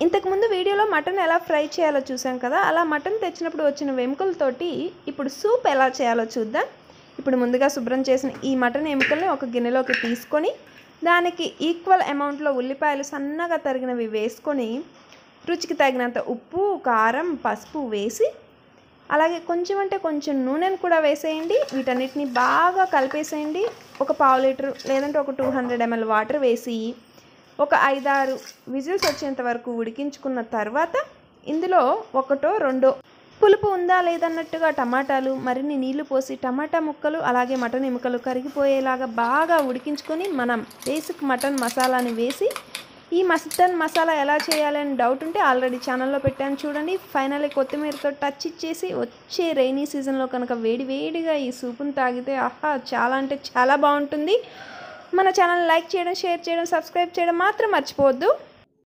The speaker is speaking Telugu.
ఇంతకుముందు వీడియోలో మటన్ ఎలా ఫ్రై చేయాలో చూసాం కదా అలా మటన్ తెచ్చినప్పుడు వచ్చిన వెముకలతోటి ఇప్పుడు సూప్ ఎలా చేయాలో చూద్దాం ఇప్పుడు ముందుగా శుభ్రం చేసిన ఈ మటన్ ఎముకల్ని ఒక గిన్నెలోకి తీసుకొని దానికి ఈక్వల్ అమౌంట్లో ఉల్లిపాయలు సన్నగా తరిగినవి వేసుకొని రుచికి తగినంత ఉప్పు కారం పసుపు వేసి అలాగే కొంచెం అంటే కొంచెం నూనెను కూడా వేసేయండి వీటన్నిటిని బాగా కలిపేసేయండి ఒక పావు లీటర్ లేదంటే ఒక టూ హండ్రెడ్ ఎంఎల్ వాటర్ వేసి ఒక ఐదారు విజిల్స్ వచ్చేంత వరకు ఉడికించుకున్న తర్వాత ఇందులో ఒకటో రెండో పులుపు ఉందా లేదన్నట్టుగా టమాటాలు మరిన్ని నీళ్లు పోసి టమాటా ముక్కలు అలాగే మటన్ ఎముకలు కరిగిపోయేలాగా బాగా ఉడికించుకొని మనం బేసిక్ మటన్ మసాలాని వేసి ఈ మటన్ మసాలా ఎలా చేయాలని డౌట్ ఉంటే ఆల్రెడీ ఛానల్లో పెట్టాను చూడండి ఫైనల్లీ కొత్తిమీరతో టచ్ ఇచ్చేసి వచ్చే రైనీ సీజన్లో కనుక వేడి వేడిగా ఈ సూపును తాగితే ఆహా చాలా అంటే చాలా బాగుంటుంది మన ఛానల్ లైక్ చేయడం షేర్ చేయడం సబ్స్క్రైబ్ చేయడం మాత్రం మర్చిపోవద్దు